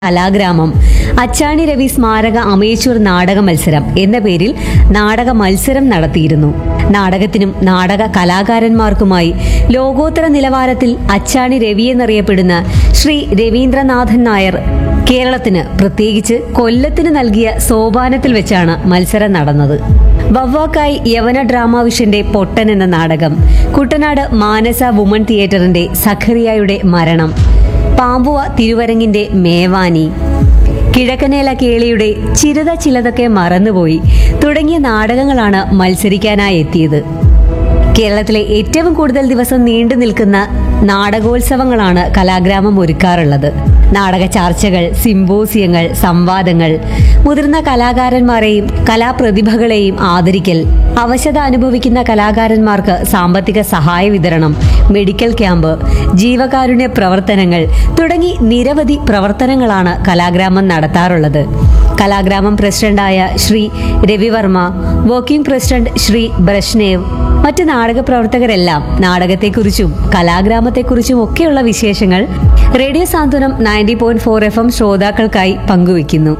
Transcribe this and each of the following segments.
കലാഗ്രാമം അച്ചാണി രവി സ്മാരക അമേച്വർ നാടക മത്സരം എന്ന പേരിൽ നാടക മത്സരം നടത്തിയിരുന്നു നാടകത്തിനും നാടക കലാകാരന്മാർക്കുമായി ലോകോത്തര നിലവാരത്തിൽ അച്ചാണി രവി എന്നറിയപ്പെടുന്ന ശ്രീ രവീന്ദ്രനാഥൻ നായർ കേരളത്തിന് പ്രത്യേകിച്ച് കൊല്ലത്തിന് നൽകിയ സോപാനത്തിൽ വെച്ചാണ് മത്സരം നടന്നത് വവ്വാക്കായി യവന ഡ്രാമാവിഷന്റെ പൊട്ടൻ എന്ന നാടകം കുട്ടനാട് മാനസ വുമൺ തിയേറ്ററിന്റെ സഖറിയായുടെ മരണം പാമ്പുവ തിരുവരങ്ങിന്റെ മേവാനി കിഴക്കനേല കേളിയുടെ ചിരത ചിലതൊക്കെ മറന്നുപോയി തുടങ്ങിയ നാടകങ്ങളാണ് മത്സരിക്കാനായി എത്തിയത് കേരളത്തിലെ ഏറ്റവും കൂടുതൽ ദിവസം നീണ്ടു നിൽക്കുന്ന നാടകോത്സവങ്ങളാണ് കലാഗ്രാമം ഒരുക്കാറുള്ളത് നാടക ചർച്ചകൾ സിംബോസിയങ്ങൾ സംവാദങ്ങൾ മുതിർന്ന കലാകാരന്മാരെയും കലാപ്രതിഭകളെയും ആദരിക്കൽ അവശത അനുഭവിക്കുന്ന കലാകാരന്മാർക്ക് സാമ്പത്തിക സഹായ വിതരണം മെഡിക്കൽ ക്യാമ്പ് ജീവകാരുണ്യ പ്രവർത്തനങ്ങൾ തുടങ്ങി നിരവധി പ്രവർത്തനങ്ങളാണ് കലാഗ്രാമം നടത്താറുള്ളത് കലാഗ്രാമം പ്രസിഡന്റായ Shri Ravivarma working president Shri Brezhnev മറ്റ് നാടക പ്രവർത്തകരെല്ലാം നാടകത്തെക്കുറിച്ചും കലാഗ്രാമത്തെക്കുറിച്ചും ഒക്കെയുള്ള വിശേഷങ്ങൾ radio Santhwanam ninety point four F M ശ്രോതാക്കൾക്കായി പങ്കുവയ്ക്കുന്നു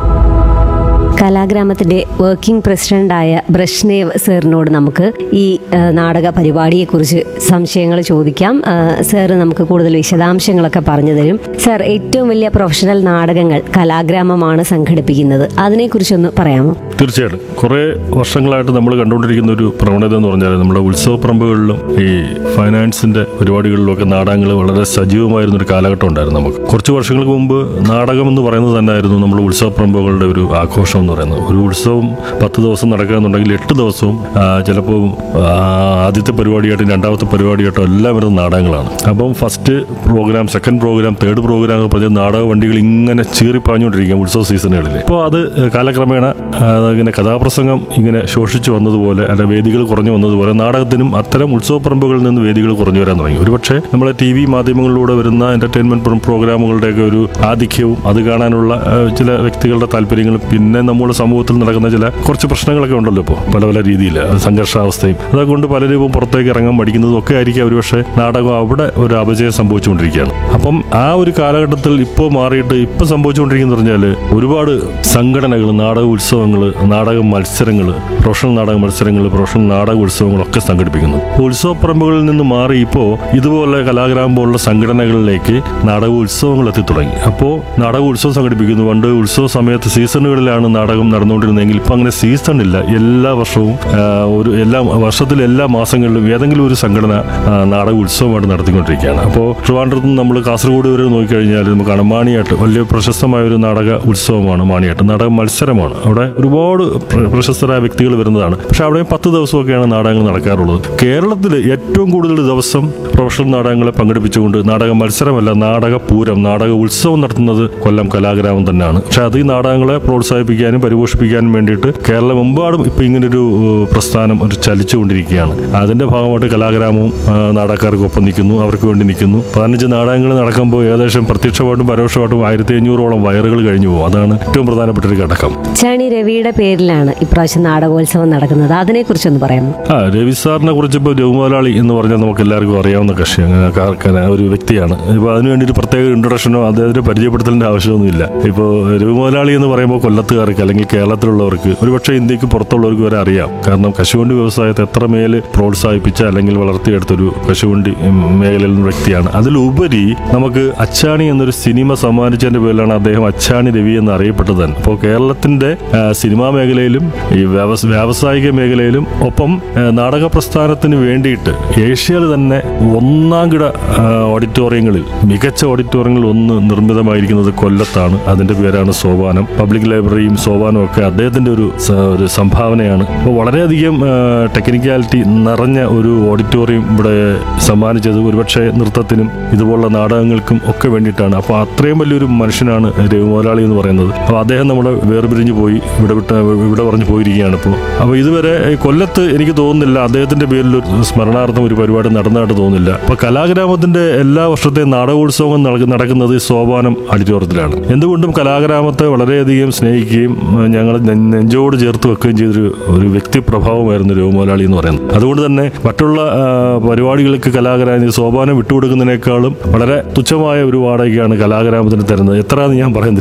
കലാഗ്രാമത്തിന്റെ വർക്കിംഗ് പ്രസിഡന്റായ ബ്രഷ്നേവ് സാറിനോട് നമുക്ക് ഈ ആ, നാടക പരിപാടിയെക്കുറിച്ച് സംശയങ്ങൾ ചോദിക്കാം ആ, സാറ് നമുക്ക് കൂടുതൽ വിശദാംശങ്ങളൊക്കെ പറഞ്ഞു തരും സാർ ഏറ്റവും വലിയ പ്രൊഫഷണൽ നാടകങ്ങൾ കലാഗ്രാമമാണ് സംഘടിപ്പിക്കുന്നത് അതിനെക്കുറിച്ചൊന്ന് പറയാമോ തീർച്ചയായിട്ടും കുറേ വർഷങ്ങളായിട്ട് നമ്മൾ കണ്ടുകൊണ്ടിരിക്കുന്ന ഒരു പ്രവണത എന്ന് പറഞ്ഞാൽ നമ്മുടെ ഉത്സവപ്പറമ്പുകളിലും ഈ ഫൈനാൻസിന്റെ പരിപാടികളിലും ഒക്കെ നാടകങ്ങൾ വളരെ സജീവമായിരുന്ന ഒരു കാലഘട്ടം ഉണ്ടായിരുന്നു നമുക്ക് കുറച്ച് വർഷങ്ങൾക്ക് മുമ്പ് നാടകം എന്ന് പറയുന്നത് തന്നെയായിരുന്നു നമ്മൾ ഉത്സവപ്പറമ്പുകളുടെ ഒരു ആഘോഷം എന്ന് പറയുന്നത് ഒരു ഉത്സവം പത്ത് ദിവസം നടക്കുക എന്നുണ്ടെങ്കിൽ എട്ട് ദിവസവും ആ, ചിലപ്പോൾ ആ, ആദ്യത്തെ പരിപാടിയായിട്ടും രണ്ടാമത്തെ പരിപാടിയായിട്ടും എല്ലാം വരുന്ന നാടകങ്ങളാണ് അപ്പം first programme second programme third programme ഒക്കെ പറഞ്ഞ് നാടക വണ്ടികൾ ഇങ്ങനെ ചീറിപ്പാഞ്ഞുകൊണ്ടിരിക്കും ഉത്സവ സീസണുകളിൽ ഇപ്പോൾ അത് കാലക്രമേണ ആ, ഇങ്ങനെ കഥാപ്രസംഗം ഇങ്ങനെ ശോഷിച്ചു വന്നതുപോലെ അല്ല വേദികൾ കുറഞ്ഞു വന്നതുപോലെ നാടകത്തിനും അത്തരം ഉത്സവപ്പറമ്പുകളിൽ നിന്ന് വേദികൾ കുറഞ്ഞു വരാൻ തുടങ്ങി ഒരുപക്ഷെ നമ്മളെ ടി വി മാധ്യമങ്ങളിലൂടെ വരുന്ന എന്റർടൈൻമെന്റ് പ്രോഗ്രാമുകളുടെയൊക്കെ ഒരു ആധിക്യവും അത് കാണാനുള്ള ആ, ചില വ്യക്തികളുടെ താല്പര്യങ്ങളും പിന്നെ നമ്മുടെ സമൂഹത്തിൽ നടക്കുന്ന ചില കുറച്ച് പ്രശ്നങ്ങളൊക്കെ ഉണ്ടല്ലോ ഇപ്പോൾ പല പല രീതിയിൽ അത് സംഘർഷാവസ്ഥയും അതുകൊണ്ട് പലരും ഇപ്പം പുറത്തേക്ക് ഇറങ്ങാൻ പഠിക്കുന്നതും ഒക്കെ ആയിരിക്കും ഒരുപക്ഷെ നാടകം അവിടെ ഒരു അപജയം സംഭവിച്ചുകൊണ്ടിരിക്കുകയാണ് അപ്പം ആ ഒരു കാലഘട്ടത്തിൽ ഇപ്പോൾ മാറിയിട്ട് ഇപ്പം സംഭവിച്ചുകൊണ്ടിരിക്കുന്നത് പറഞ്ഞാൽ ഒരുപാട് സംഘടനകൾ നാടക ഉത്സവങ്ങൾ നാടക മത്സരങ്ങൾ പ്രൊഫഷണൽ നാടക മത്സരങ്ങൾ പ്രൊഫഷണൽ നാടക ഉത്സവങ്ങളൊക്കെ സംഘടിപ്പിക്കുന്നു ഉത്സവപ്പറമ്പുകളിൽ നിന്ന് മാറി ഇപ്പോൾ ഇതുപോലെ കലാഗ്രാമം പോലുള്ള സംഘടനകളിലേക്ക് നാടക ഉത്സവങ്ങൾ എത്തിത്തുടങ്ങി അപ്പോൾ നാടക ഉത്സവം സംഘടിപ്പിക്കുന്നു പണ്ട് ഉത്സവ സമയത്ത് സീസണുകളിലാണ് നാടകം നടന്നുകൊണ്ടിരുന്നതെങ്കിൽ ഇപ്പം അങ്ങനെ സീസൺ ഇല്ല എല്ലാ വർഷവും ആ, ഒരു എല്ലാ വർഷത്തിലെ എല്ലാ മാസങ്ങളിലും ഏതെങ്കിലും ഒരു സംഘടന ആ, നാടക ഉത്സവമായിട്ട് നടത്തിക്കൊണ്ടിരിക്കുകയാണ് അപ്പോൾ ട്രിവാൻഡ്രത്ത് നിന്ന് നമ്മൾ കാസർഗോഡ് വരെ നോക്കിക്കഴിഞ്ഞാൽ നമുക്ക് കാണാം മാണിയാട്ട് വലിയ പ്രശസ്തമായ ഒരു നാടക ഉത്സവമാണ് മാണിയാട്ട് നാടക മത്സരമാണ് അവിടെ ഒരുപാട് പ്ര- പ്രശസ്തരായ വ്യക്തികൾ വരുന്നതാണ് പക്ഷെ അവിടെ പത്ത് ദിവസമൊക്കെയാണ് നാടകങ്ങൾ നടക്കാറുള്ളത് കേരളത്തിൽ ഏറ്റവും കൂടുതൽ ദിവസം പ്രൊഫഷണൽ നാടകങ്ങളെ പങ്കെടുപ്പിച്ചുകൊണ്ട് നാടക മത്സരമല്ല നാടക പൂരം നാടക ഉത്സവം നടത്തുന്നത് കൊല്ലം കലാഗ്രാമം തന്നെയാണ് പക്ഷെ അത് ഈ നാടകങ്ങളെ പ്രോത്സാഹിപ്പിക്കാനും പരിപോഷിപ്പിക്കാനും വേണ്ടിയിട്ട് കേരളമെമ്പാടും ഇപ്പൊ ഇങ്ങനൊരു ഏഹ്, പ്രസ്ഥാനം ഒരു ചലിച്ചുകൊണ്ടിരിക്കുകയാണ് അതിന്റെ ഭാഗമായിട്ട് കലാഗ്രാമവും ആ, നാടകക്കാർക്കൊപ്പം നിൽക്കുന്നു അവർക്ക് വേണ്ടി നിൽക്കുന്നു പതിനഞ്ച് നാടകങ്ങൾ നടക്കുമ്പോൾ ഏകദേശം പ്രത്യക്ഷമായിട്ടും പരോക്ഷമായിട്ടും ആയിരത്തി അഞ്ഞൂറോളം വയറുകൾ കഴിഞ്ഞു പോകും അതാണ് ഏറ്റവും പ്രധാനപ്പെട്ട ഒരു ഘടകം ചാണി രവിയുടെ പേരിലാണ് ഇപ്രാവശ്യം നാടകോത്സവം നടക്കുന്നത് അതിനെക്കുറിച്ചൊന്ന് പറയാമോ ആ രവി സാറിനെ കുറിച്ച് ഇപ്പോൾ രഘുമുതലാളി എന്ന് പറഞ്ഞാൽ നമുക്ക് എല്ലാവർക്കും അറിയാവുന്ന കക്ഷി അങ്ങനെ കാ- കാ- ഒരു വ്യക്തിയാണ് ഇപ്പോൾ അതിനുവേണ്ടി ഒരു പ്രത്യേക ഇൻട്രൊഡക്ഷനോ അദ്ദേഹത്തിന് പരിചയപ്പെടുത്തലിന്റെ ആവശ്യമൊന്നുമില്ല ഇപ്പോൾ രഘുമുതലാളി എന്ന് പറയുമ്പോൾ കൊല്ലത്തുകാർക്ക് അല്ലെങ്കിൽ കേരളത്തിലുള്ളവർക്ക് ഒരുപക്ഷെ ഇന്ത്യക്ക് പുറത്തുള്ളവർക്ക് വരെ അറിയാം കാരണം കശുവണ്ടി വ്യവസായത്തെ എത്രമേൽ പ്രോത്സാഹിപ്പിച്ച അല്ലെങ്കിൽ വളർത്തിയെടുത്തൊരു കശുവണ്ടി ഉം, മേഖലയിൽ നിന്ന് വ്യക്തിയാണ് അതിലുപരി നമുക്ക് അച്ചാണി എന്നൊരു സിനിമ സമ്മാനിച്ചതിന്റെ പേരിലാണ് അദ്ദേഹം അച്ചാണി രവി എന്ന് അറിയപ്പെട്ടത് തന്നെ അപ്പോൾ കേരളത്തിന്റെ ആ, സിനിമാ മേഖലയിലും ഈ വ്യവസ് വ്യാവസായിക മേഖലയിലും ഒപ്പം ആ, നാടക പ്രസ്ഥാനത്തിന് വേണ്ടിയിട്ട് ഏഷ്യയിൽ തന്നെ ഒന്നാം കിട ആ, ഓഡിറ്റോറിയങ്ങളിൽ മികച്ച ഓഡിറ്റോറിയങ്ങളിൽ ഒന്ന് നിർമ്മിതമായിരിക്കുന്നത് കൊല്ലത്താണ് അതിന്റെ പേരാണ് സോപാനം പബ്ലിക് ലൈബ്രറിയും സോപാനും ഒക്കെ അദ്ദേഹത്തിന്റെ ഒരു സ- ഒരു സംഭാവനയാണ് അപ്പോൾ വളരെയധികം ടെക്നിക്കാലിറ്റി നിറഞ്ഞ ഒരു ഓഡിറ്റോറിയം ഇവിടെ സമ്മാനിച്ചത് ഒരുപക്ഷെ നൃത്തത്തിനും ഇതുപോലുള്ള നാടകങ്ങൾക്കും ഒക്കെ വേണ്ടിയിട്ടാണ് അപ്പോൾ അത്രയും വലിയൊരു മനുഷ്യനാണ് രവി മുതലാളി എന്ന് പറയുന്നത് അപ്പോൾ അദ്ദേഹം നമ്മളെ വേർപിരിഞ്ഞു പോയി ഇവിടെ വിട്ട് ഇവിടെ പറഞ്ഞു പോയിരിക്കുകയാണ് ഇപ്പോൾ അപ്പോൾ ഇതുവരെ ഈ കൊല്ലത്ത് എനിക്ക് തോന്നുന്നില്ല അദ്ദേഹത്തിന്റെ പേരിൽ ഒരു സ്മരണാർത്ഥം ഒരു പരിപാടി നടന്നതായിട്ട് തോന്നുന്നില്ല അപ്പോൾ കലാഗ്രാമത്തിന്റെ എല്ലാ വർഷത്തെയും നാടകോത്സവം നട- നടക്കുന്നത് ഈ സോപാനം ഓഡിറ്റോറിയത്തിലാണ് എന്തുകൊണ്ടും കലാഗ്രാമത്തെ വളരെയധികം സ്നേഹിക്കുകയും ഏഹ്, ഞങ്ങൾ നെ- നെഞ്ചോട് ചേർത്ത് വെക്കുകയും ചെയ്തൊരു ഒരു വ്യക്തിപ്രഭാവമായിരുന്നു രഘുമുതലാളി എന്ന് പറയുന്നത് അതുകൊണ്ട് തന്നെ മറ്റുള്ള ആ, പരിപാടികൾക്ക് കലാഗ്രാമ സോപാനം വിട്ടുകൊടുക്കുന്നതിനേക്കാളും വളരെ തുച്ഛമായ ഒരു വാടകയ്ക്കാണ് കലാഗ്രാമത്തിന് തരുന്നത് എത്രയാണെന്ന് ഞാൻ പറയുന്നില്ല